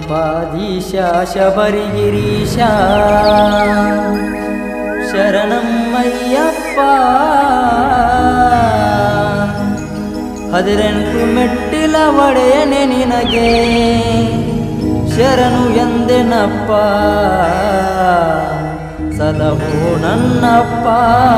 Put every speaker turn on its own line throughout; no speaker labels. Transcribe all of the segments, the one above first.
ಪಂಪಾದೀಶ ಶಬರಿಗಿರೀಶ ಶರಣಮ್ಮಯ್ಯಪ್ಪ ಹದಿನೆಂಟು ಮೆಟ್ಟಿಲ ಒಡೆಯನೆ ನಿನಗೆ ಶರಣು ಎಂದೆನಪ್ಪ ಸಲಹೋ ನನ್ನಪ್ಪ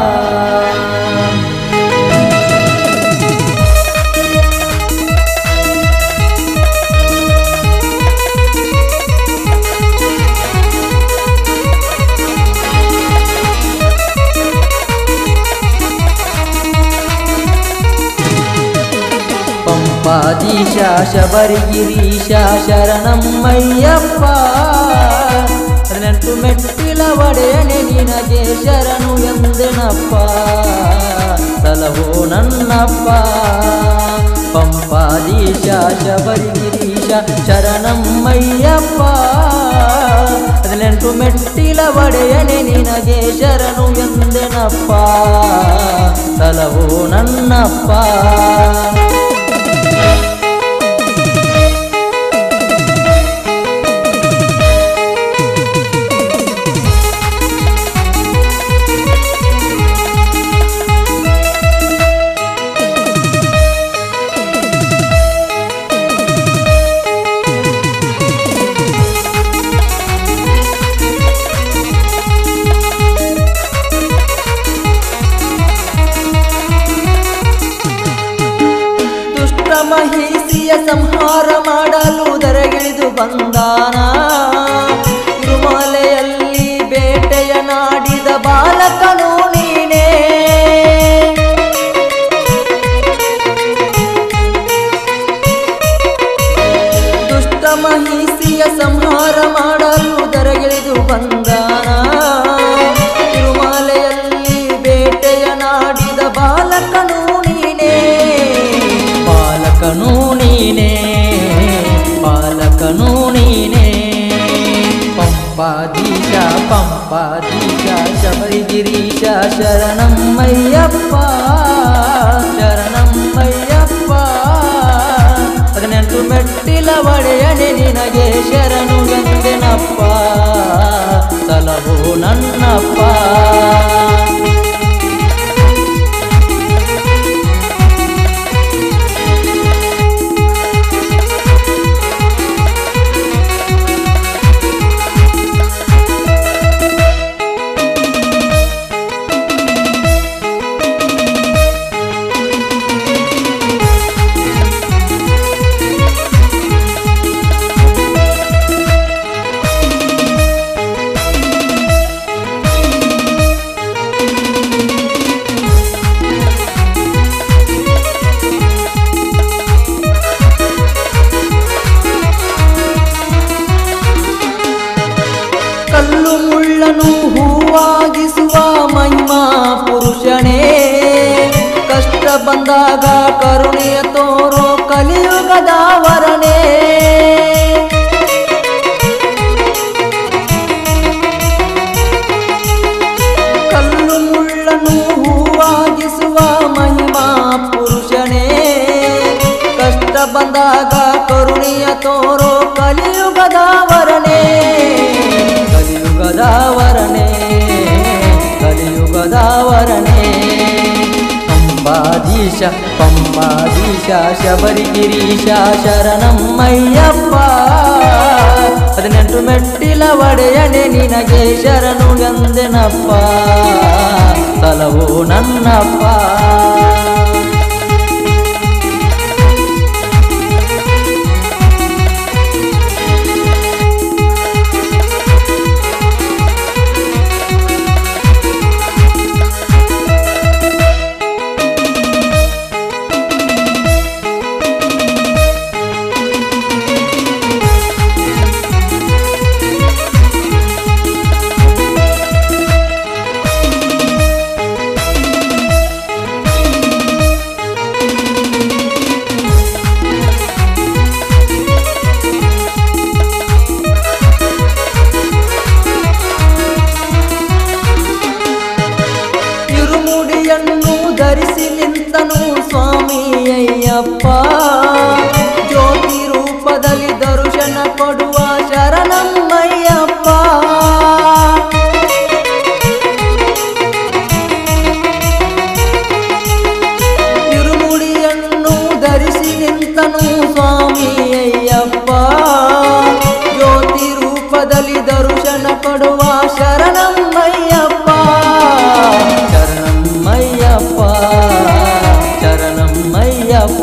ಪಂಪಾದೀಶ ಶಬರಿಗಿರೀಶ ಶರಣಮ್ಮಯ್ಯಪ್ಪ ಹದಿನೆಂಟು ಮೆಟ್ಟಿಲ ಒಡೆಯನೆ ನಿನಗೆ ಶರಣು ಎಂದೆನಪ್ಪ ಸಲಹೋ ನನ್ನಪ್ಪ ಪಂಪಾದೀಶ ಶಬರಿಗಿರೀಶ ಶರಣಮ್ಮಯ್ಯಪ್ಪ ಹದಿನೆಂಟು ಮೆಟ್ಟಿಲ ಒಡೆಯನೆ ನಿನಗೆ ಶರಣು ಎಂದೆನಪ್ಪ ಸಲಹೋ ನನ್ನಪ್ಪ ದುಷ್ಟ ಮಹಿಷಿಯ ಸಂಹಾರ ಮಾಡಲು ದರಗಿಳಿದು ಬಂದಾನ ತಿರುಮಲೆಯಲ್ಲಿ ಬೇಟೆಯ ನಾಡಿದ ಬಾಲಕನು ನೀನೇ ದುಷ್ಟ ಮಹಿಷಿಯ ಸಂಹಾರ ಮಾಡಲು ದರಗಿಳಿದು ಬಂದಾನ ತಿರುಮಲೆಯಲ್ಲಿ ಬೇಟೆಯ ನಾಡಿದ ಬಾಲಕನು ನೀನೇ ಬಾಲಕನು ನೀನೇ ಬಾಲಕನು ನೀನೇ ಪಂಪಾದೀಶ ಪಂಪಾದೀಶ ಶಬರಿಗಿರೀಶ ಶರಣಮ್ಮಯ್ಯಪ್ಪ ಶರಣಮ್ಮಯ್ಯಪ್ಪ ಹದಿನೆಂಟು ಮೆಟ್ಟಿಲ ಒಡೆಯನೆ ನಿನಗೆ ಶರಣು ಎಂದೆನಪ್ಪ ಸಲಹೋ ನನ್ನಪ್ಪ ಕಲ್ಲು ಮುಳ್ಳನು ಹೂವಾಗಿಸುವ ಮಹಿಮಾ ಪುರುಷನೇ ಕಷ್ಟ ಬಂದಾಗ ಕರುಣೆಯ ತೋರೋ ಕಲಿಯುಗದ ವರನೇ ಕಲ್ಲು ಮುಳ್ಳನು ಹೂವಾಗಿಸುವ ಮಹಿಮಾ ಪುರುಷನೇ ಕಷ್ಟ ಬಂದಾಗ ಕರುಣೆಯ ತೋರೋ ಕಲಿಯುಗದ ವರನೇ ಕಲಿಯುಗದ ವರನೇ ಕಲಿಯುಗದ ವರನೇ ಪಂಪಾದೀಶ ಪಂಪಾದೀಶ ಶಬರಿಗಿರೀಶ ಶರಣಮ್ಮಯ್ಯಪ್ಪ ಹದಿನೆಂಟು ಮೆಟ್ಟಿಲ ಒಡೆಯನೆ ನಿನಗೆ ಶರಣು ಎಂದೆನಪ್ಪ ಸಲವೋ ನನ್ನಪ್ಪ ಇರುಮುಡಿಯನ್ನು ಧರಿಸಿ ನಿಂತನು ಸ್ವಾಮಿ ಅಯ್ಯಪ್ಪ ಜ್ಯೋತಿ ರೂಪದಲ್ಲಿ ದರ್ಶನ ಕೊಡುವ ರೂಪದಲ್ಲಿ ದರ್ಶನ ಕೊಡುವ ಶರಣಮ್ಮಯ್ಯಪ್ಪ ಶರಣಮ್ಮಯ್ಯಪ್ಪ ಶರಣಮ್ಮಯ್ಯಪ್ಪ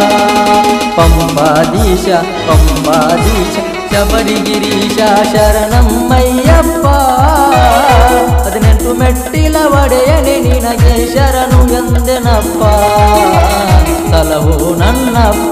ಪಂಪಾದೀಶ ಪಂಪಾದೀಶ ಶಬರಿಗಿರೀಶ ಶರಣಮ್ಮಯ್ಯಪ್ಪ ಹದಿನೆಂಟು ಮೆಟ್ಟಿಲ ಒಡೆಯನೆ ನಿನಗೆ ಶರಣು ಎಂದೆನಪ್ಪ ಸಲವು ನನ್ನಪ್ಪ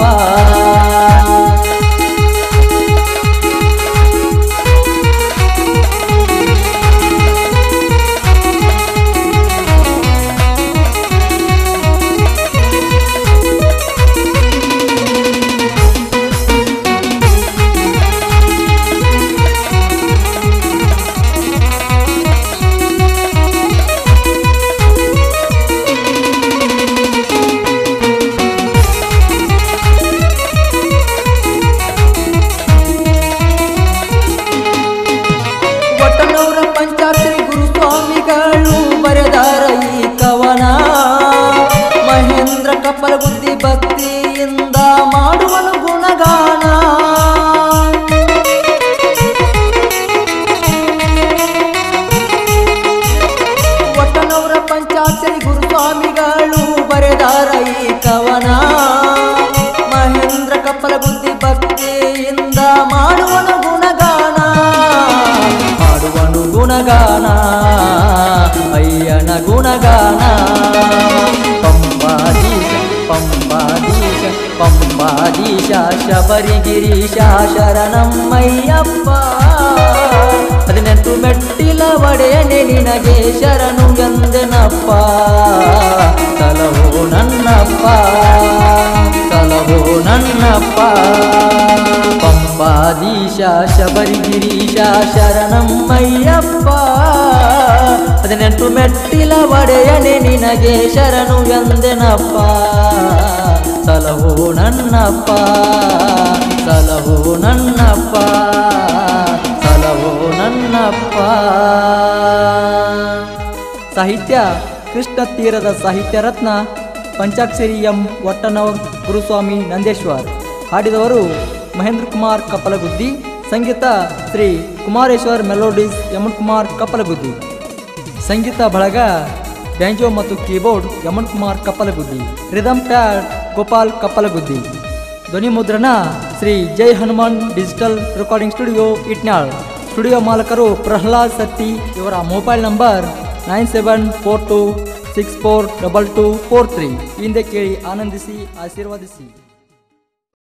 ಒಟ್ಟನವರ ಪಂಚಾಕ್ಷರಿ ಗುರುಸ್ವಾಮಿಗಳು ಬರೆದಾರ ಈ ಕವನ ಮಹೇಂದ್ರ ಕಪ್ಪಲ ಬುದ್ಧಿ ಭಕ್ತಿಯಿಂದ ಮಾಡುವನು ಗುಣಗಾನ ಒಟ್ಟನವರ ಪಂಚಾಕ್ಷರಿ ಗುರುಸ್ವಾಮಿಗಳು ಬರೆದಾರ ಈ ಕವನ ಮಹೇಂದ್ರ ಕಪ್ಪಲ ಬುದ್ಧಿ ಭಕ್ತಿಯಿಂದ ಮಾಡುವನು ಗುಣಗಾನ ಮಾಡುವನು ಗುಣಗಾನ ಅಯ್ಯನ ಗುಣಗಾನ ಪಂಪಾದೀಶ ಪಂಪಾದೀಶ ಪಂಪಾದೀಶ ಶಬರಿಗಿರೀಶ ಶರಣಮ್ಮಯ್ಯಪ್ಪ ಹದಿನೆಂಟು ಮೆಟ್ಟಿಲ ಒಡೆಯನೆ ನಿನಗೆ ಶರಣು ಎಂದೆನಪ್ಪ ಸಲಹೋ ನನ್ನಪ್ಪ ಸಲಹೋ ನನ್ನಪ್ಪ ಪಂಪಾದೀಶ ಶಬರಿಗಿರೀಶ ಶರಣಮ್ಮಯ್ಯಪ್ಪ ಹದಿನೆಂಟು ಮೆಟ್ಟಿಲ ಒಡೆಯನೆ ನಿನಗೆ ಶರಣು ಎಂದೆನಪ್ಪ ಸಲಹೋ ನನ್ನಪ್ಪ ಸಲಹೋ ನನ್ನಪ್ಪ ಸಲಹೋ ನನ್ನಪ್ಪ ಸಾಹಿತ್ಯ ಕೃಷ್ಣ ತೀರದ ಸಾಹಿತ್ಯ ರತ್ನ ಪಂಚಾಕ್ಷರಿ ಎಂ ಒಟ್ಟನವರ್ ಗುರುಸ್ವಾಮಿ ನಂದೇಶ್ವರ್ ಹಾಡಿದವರು ಮಹೇಂದ್ರ ಕುಮಾರ್ ಕಪ್ಪಲಗುದ್ದಿ ಸಂಗೀತ ಶ್ರೀ ಕುಮಾರೇಶ್ವರ್ ಮೆಲೋಡಿಸ್ ಯಮನ್ ಕುಮಾರ್ ಕಪ್ಪಲಗುದ್ದಿ ಸಂಗೀತ ಬಳಗ ಬ್ಯಾಂಜೋ ಮತ್ತು keyboard Yaman Kumar Kappalaguddi rhythm pad Gopal Kappalaguddi ಧ್ವನಿ ಮುದ್ರಣ Shri Jai Hanuman digital recording studio Itnal studio ಮಾಲಕರು ಪ್ರಹ್ಲಾದ್ ಸತ್ತಿ ಇವರ mobile number nine seven four two six four double two four three ಹಿಂದೆ ಕೇಳಿ ಆನಂದಿಸಿ ಆಶೀರ್ವದಿಸಿ